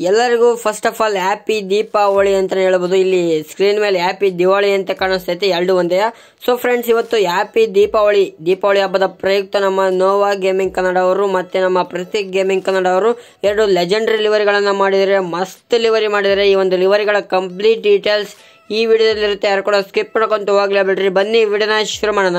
ಎಲ್ಲರಿಗೂ first of all happy Deepavali ಅಂತ ಹೇಳ್ಬೋದು ಇಲ್ಲಿ ಸ್ಕ್ರೀನ್ ಮೇಲೆ ಹ್ಯಾಪಿ ದಿವಾಳಿ ಅಂತ ಕಾಣಿಸ್ತೈತಿ ಎರಡು ಒಂದೇ ಸೊ ಫ್ರೆಂಡ್ಸ್ ಇವತ್ತು ಹ್ಯಾಪಿ ದೀಪಾವಳಿ ದೀಪಾವಳಿ ಹಬ್ಬದ ಪ್ರಯುಕ್ತ ನಮ್ಮ ನೋವಾ ಗೇಮಿಂಗ್ ಕನ್ನಡ ಅವರು ಮತ್ತೆ ನಮ್ಮ ಪ್ರತೀಕ್ ಗೇಮಿಂಗ್ ಕನ್ನಡ ಅವರು ಎರಡು ಲೆಜೆಂಡರಿ ಲಿವರಿಗಳನ್ನ ಮಾಡಿದರೆ ಮಸ್ತ್ ಲಿವರಿ ಮಾಡಿದರೆ ಈ ಒಂದು ಲಿವರಿಗಳ ಕಂಪ್ಲೀಟ್ ಡೀಟೇಲ್ಸ್ ಈ ವಿಡಿಯೋದಲ್ಲಿ ಇರುತ್ತೆ ಯಾರು ಕೂಡ ಸ್ಕಿಪ್ ಮಾಡ್ಕೊಂತ ಹೋಗ್ಲೇ ಬಿಡ್ರಿ ಬನ್ನಿ ವಿಡಿಯೋನ ಶುರು ಮಾಡೋಣ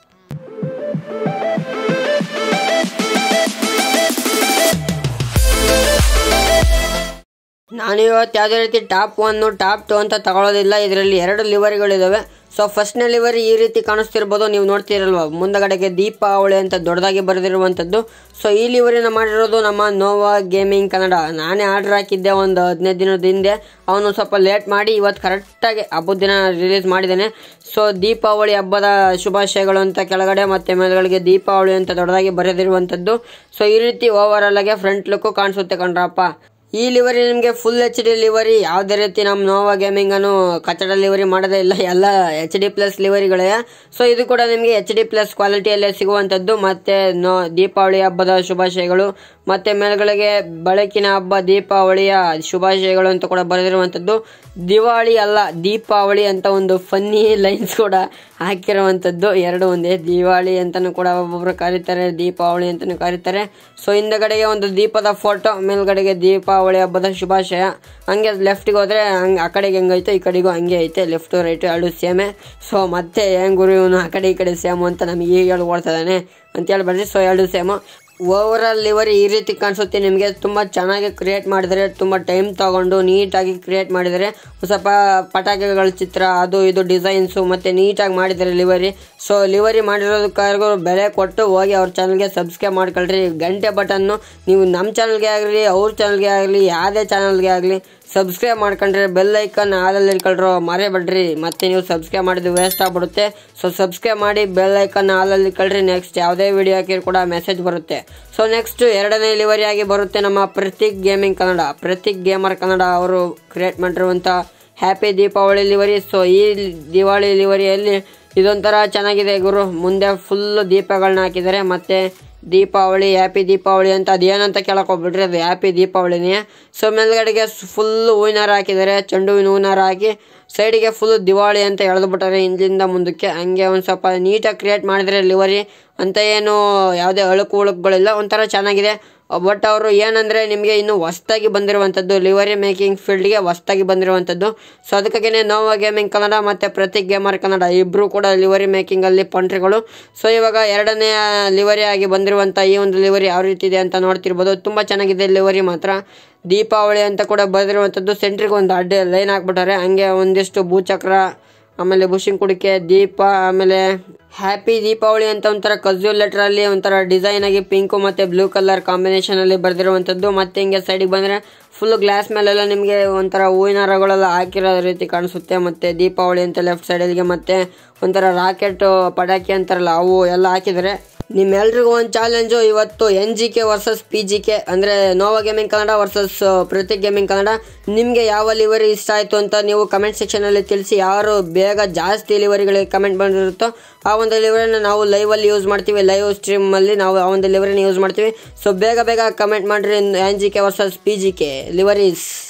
ನಾನು ಇವತ್ತು ಯಾವುದೇ ರೀತಿ ಟಾಪ್ ಒನ್ ಟಾಪ್ ಟು ಅಂತ ತಗೊಳ್ಳೋದಿಲ್ಲ ಇದರಲ್ಲಿ ಎರಡು ಲಿವರಿಗಳಿದಾವೆ ಸೊ ಫಸ್ಟ್ನೇ ಲಿವರಿ ಈ ರೀತಿ ಕಾಣಿಸ್ತಿರ್ಬೋದು ನೀವು ನೋಡ್ತಿರಲ್ವ ಮುಂದಗಡೆಗೆ ದೀಪಾವಳಿ ಅಂತ ದೊಡ್ಡದಾಗಿ ಬರೆದಿರುವಂಥದ್ದು ಸೊ ಈ ಲಿವರಿನ ಮಾಡಿರೋದು ನಮ್ಮ ನೋವಾ ಗೇಮಿಂಗ್ ಕನ್ನಡ ನಾನೇ ಆರ್ಡರ್ ಹಾಕಿದ್ದೆ ಒಂದು ಹದಿನೈದು ದಿನದ ಹಿಂದೆ ಅವನು ಸ್ವಲ್ಪ ಲೇಟ್ ಮಾಡಿ ಇವತ್ತು ಕರೆಕ್ಟಾಗಿ ಹಬ್ಬದ ದಿನ ರಿಲೀಸ್ ಮಾಡಿದ್ದೇನೆ ಸೊ ದೀಪಾವಳಿ ಹಬ್ಬದ ಶುಭಾಶಯಗಳು ಅಂತ ಕೆಳಗಡೆ ಮತ್ತೆ ಮೇಲ್ಗಳಿಗೆ ದೀಪಾವಳಿ ಅಂತ ದೊಡ್ಡದಾಗಿ ಬರೆದಿರುವಂಥದ್ದು ಸೊ ಈ ರೀತಿ ಓವರ್ ಆಗಿ ಫ್ರಂಟ್ ಲುಕ್ಕು ಕಾಣಿಸುತ್ತೆ ಕಣ್ರಪ್ಪ ಈ ಲಿವರಿ ನಿಮಗೆ ಫುಲ್ ಎಚ್ ಡಿ ಲಿವರಿ ಯಾವುದೇ ರೀತಿ ನಮ್ಮ ನೋವಾ ಗೇಮಿಂಗ್ ಅನ್ನು ಕಚಡ ಲಿವರಿ ಮಾಡೋದೇ ಇಲ್ಲ ಎಲ್ಲ ಎಚ್ ಡಿ ಪ್ಲಸ್ ಲಿವರಿಗಳೇ ಸೊ ಇದು ಕೂಡ ನಿಮಗೆ ಎಚ್ ಡಿ ಪ್ಲಸ್ ಕ್ವಾಲಿಟಿಯಲ್ಲೇ ಸಿಗುವಂಥದ್ದು ಮತ್ತೆ ನೋ ದೀಪಾವಳಿ ಹಬ್ಬದ ಶುಭಾಶಯಗಳು ಮತ್ತೆ ಮೇಲ್ಗಳಿಗೆ ಬೆಳಕಿನ ಹಬ್ಬ ದೀಪಾವಳಿಯ ಶುಭಾಶಯಗಳು ಅಂತ ಕೂಡ ಬರೆದಿರುವಂಥದ್ದು ದಿವಾಳಿ ಅಲ್ಲ ದೀಪಾವಳಿ ಅಂತ ಒಂದು ಫನ್ನಿ ಲೈನ್ಸ್ ಕೂಡ ಹಾಕಿರುವಂಥದ್ದು ಎರಡು ಒಂದೇ ದಿವಾಳಿ ಅಂತಲೂ ಕೂಡ ಒಬ್ಬೊಬ್ರು ಕರೀತಾರೆ ದೀಪಾವಳಿ ಅಂತಲೂ ಕರೀತಾರೆ ಸೊ ಹಿಂದಗಡೆಗೆ ಒಂದು ದೀಪದ ಫೋಟೋ ಮೇಲ್ಗಡೆಗೆ ದೀಪಾವಳಿ ಹಬ್ಬದ ಶುಭಾಶಯ ಹಂಗೆ ಲೆಫ್ಟಿಗೆ ಹೋದರೆ ಹಂಗೆ ಆ ಕಡೆಗೆ ಹೆಂಗೈತೆ ಈ ಕಡೆಗೂ ಹಂಗೆ ಐತೆ ಲೆಫ್ಟ್ ರೈಟ್ ಎರಡು ಸೇಮೆ ಸೊ ಮತ್ತೆ ಹೆಂಗ್ ಗುರು ಇವನು ಆ ಕಡೆ ಈ ಕಡೆ ಸೇಮು ಅಂತ ನಮಗೆ ಈಗ ಹೇಳಿ ಓಡ್ತಿದ್ದಾನೆ ಅಂತ ಹೇಳ್ಬಾರ್ದು ಸೊ ಎರಡು ಸೇಮು ಓವರ್ ಆಲ್ ಲಿವರಿ ಈ ರೀತಿ ಕಾಣಿಸುತ್ತೆ ನಿಮಗೆ ತುಂಬ ಚೆನ್ನಾಗಿ ಕ್ರಿಯೇಟ್ ಮಾಡಿದರೆ ತುಂಬ ಟೈಮ್ ತಗೊಂಡು ನೀಟಾಗಿ ಕ್ರಿಯೇಟ್ ಮಾಡಿದರೆ ಸ್ವಲ್ಪ ಪಟಾಕಿಗಳ ಚಿತ್ರ ಅದು ಇದು ಡಿಸೈನ್ಸು ಮತ್ತು ನೀಟಾಗಿ ಮಾಡಿದ್ದಾರೆ ಲಿವರಿ ಸೊ ಲಿವರಿ ಮಾಡಿರೋದಕ್ಕಾಗೂ ಬೆಲೆ ಕೊಟ್ಟು ಹೋಗಿ ಅವ್ರ ಚಾನಲ್ಗೆ ಸಬ್ಸ್ಕ್ರೈಬ್ ಮಾಡ್ಕೊಳ್ರಿ ಗಂಟೆ ಬಟನ್ನು ನೀವು ನಮ್ಮ ಚಾನಲ್ಗೆ ಆಗಲಿ ಅವ್ರ ಚಾನಲ್ಗೆ ಆಗಲಿ ಯಾವುದೇ ಚಾನಲ್ಗೆ ಆಗಲಿ ಸಬ್ಸ್ಕ್ರೈಬ್ ಮಾಡ್ಕೊಂಡ್ರೆ ಬೆಲ್ ಐಕನ್ ಹಾಲಲ್ಲಿ ಇಟ್ಕೊಳ್ರು ಮರೆಬೇಡ್ರಿ ಮತ್ತೆ ನೀವು ಸಬ್ಸ್ಕ್ರೈಬ್ ಮಾಡಿದ್ದು ವೇಸ್ಟ್ ಆಗ್ಬಿಡುತ್ತೆ ಸೊ ಸಬ್ಸ್ಕ್ರೈಬ್ ಮಾಡಿ ಬೆಲ್ ಐಕನ್ ಹಾಲಲ್ಲಿ ಇಟ್ಕೊಳ್ರಿ ನೆಕ್ಸ್ಟ್ ಯಾವುದೇ ವಿಡಿಯೋ ಹಾಕಿದ್ರು ಕೂಡ ಮೆಸೇಜ್ ಬರುತ್ತೆ ಸೊ ನೆಕ್ಸ್ಟ್ ಎರಡನೇ ಲಿವರಿ ಆಗಿ ಬರುತ್ತೆ ನಮ್ಮ ಪ್ರತೀಕ್ ಗೇಮಿಂಗ್ ಕನ್ನಡ ಪ್ರತೀಕ್ ಗೇಮರ್ ಕನ್ನಡ ಅವರು ಕ್ರಿಯೇಟ್ ಮಾಡಿರುವಂಥ ಹ್ಯಾಪಿ ದೀಪಾವಳಿ ಲಿವರಿ ಸೊ ಈ ದಿವಾಳಿ ಲಿವರಿಯಲ್ಲಿ ಇದೊಂಥರ ಚೆನ್ನಾಗಿದೆ ಗುರು ಮುಂದೆ ಫುಲ್ ದೀಪಗಳನ್ನ ಹಾಕಿದ್ದಾರೆ ಮತ್ತೆ ದೀಪಾವಳಿ ಹ್ಯಾಪಿ ದೀಪಾವಳಿ ಅಂತ ಅದೇನಂತ ಕೇಳಕ್ ಹೋಗ್ಬಿಟ್ರಿ ಅದು ಹ್ಯಾಪಿ ದೀಪಾವಳಿನೇ ಸೊ ಮೇಲ್ಗಡೆಗೆ ಫುಲ್ ಹೂವಿನಾರ ಹಾಕಿದ್ದಾರೆ ಚೆಂಡು ಹೂವಿನ ಹೂವಿನಾರ ಹಾಕಿ ಸೈಡಿಗೆ ಫುಲ್ ದಿವಾಳಿ ಅಂತ ಎಳೆದ್ಬಿಟ್ಟಾರೆ ಹಿಂದಿಂದ ಮುಂದಕ್ಕೆ ಹಂಗೆ ಒಂದು ಸ್ವಲ್ಪ ನೀಟಾಗಿ ಕ್ರಿಯೇಟ್ ಮಾಡಿದರೆ ಲಿವರಿ ಅಂತ ಏನು ಯಾವುದೇ ಅಳುಕು ಉಳುಕುಗಳಿಲ್ಲ ಒಂಥರ ಚೆನ್ನಾಗಿದೆ ಬಟ್ ಅವರು ಏನಂದರೆ ನಿಮಗೆ ಇನ್ನು ಹೊಸ್ದಾಗಿ ಬಂದಿರುವಂಥದ್ದು ಲಿವರಿ ಮೇಕಿಂಗ್ ಫೀಲ್ಡ್ಗೆ ಹೊಸ್ದಾಗಿ ಬಂದಿರುವಂಥದ್ದು ಸೊ ಅದಕ್ಕಾಗಿಯೇ ನೋವಾ ಗೇಮಿಂಗ್ ಕನ್ನಡ ಮತ್ತು ಪ್ರತೀಕ್ ಗೇಮರ್ ಕನ್ನಡ ಇಬ್ಬರು ಕೂಡ ಲಿವರಿ ಮೇಕಿಂಗಲ್ಲಿ ಪಂಟ್ರಿಗಳು ಸೊ ಇವಾಗ ಎರಡನೇ ಲಿವರಿ ಆಗಿ ಬಂದಿರುವಂಥ ಈ ಒಂದು ಲಿವರಿ ಯಾವ ರೀತಿ ಇದೆ ಅಂತ ನೋಡ್ತಿರ್ಬೋದು ತುಂಬ ಚೆನ್ನಾಗಿದೆ ಲಿವರಿ ಮಾತ್ರ ದೀಪಾವಳಿ ಅಂತ ಕೂಡ ಬರೆದಿರುವಂಥದ್ದು ಸೆಂಟ್ರಿಗೆ ಒಂದು ಅಡ್ಡ ಲೈನ್ ಹಾಕ್ಬಿಟ್ಟಾರೆ ಹಂಗೆ ಒಂದಿಷ್ಟು ಭೂಚಕ್ರ ಆಮೇಲೆ ಬುಷಿಂಗ್ ಕುಡಿಕೆ ದೀಪ ಆಮೇಲೆ ಹ್ಯಾಪಿ ದೀಪಾವಳಿ ಅಂತ ಒಂಥರ ಕಜ್ಜೂಲ್ ಲೆಟರ್ ಅಲ್ಲಿ ಒಂಥರ ಡಿಸೈನ್ ಆಗಿ ಪಿಂಕು ಮತ್ತೆ ಬ್ಲೂ ಕಲರ್ ಕಾಂಬಿನೇಷನ್ ಅಲ್ಲಿ ಬರೆದಿರುವಂತದ್ದು ಮತ್ತೆ ಹಿಂಗೆ ಸೈಡಿಗೆ ಬಂದ್ರೆ ಫುಲ್ ಗ್ಲಾಸ್ ಮೇಲೆಲ್ಲ ನಿಮಗೆ ಒಂಥರ ಹೂವಿನ ಹಾರಗಳೆಲ್ಲ ಹಾಕಿರೋ ರೀತಿ ಕಾಣಿಸುತ್ತೆ ಮತ್ತೆ ದೀಪಾವಳಿ ಅಂತ ಲೆಫ್ಟ್ ಸೈಡಲ್ಲಿಗೆ ಮತ್ತೆ ಒಂಥರ ರಾಕೆಟ್ ಪಟಾಕಿ ಅಂತಾರಲ್ಲ ಅವು ಎಲ್ಲ ಹಾಕಿದರೆ ನಿಮ್ಮೆಲ್ರಿಗೂ ಒಂದು ಚಾಲೆಂಜು ಇವತ್ತು N G K versus P G K ಅಂದರೆ Nova gaming Kannada versus Prateek gaming Kannada ನಿಮಗೆ ಯಾವ ಲಿವರಿ ಇಷ್ಟ ಆಯಿತು ಅಂತ ನೀವು ಕಮೆಂಟ್ ಸೆಕ್ಷನಲ್ಲಿ ತಿಳಿಸಿ ಯಾರು ಬೇಗ ಜಾಸ್ತಿ ಲಿವರಿಗಳಿಗೆ ಕಮೆಂಟ್ ಬಂದಿರುತ್ತೋ ಆ ಒಂದು ಲಿವರಿನ ನಾವು ಲೈವಲ್ಲಿ ಯೂಸ್ ಮಾಡ್ತೀವಿ ಲೈವ್ ಸ್ಟ್ರೀಮಲ್ಲಿ ನಾವು ಆ ಒಂದು ಲಿವರಿನ ಯೂಸ್ ಮಾಡ್ತೀವಿ ಸೊ ಬೇಗ ಬೇಗ ಕಮೆಂಟ್ ಮಾಡಿರಿ N G K versus P G K ಲಿವರೀಸ್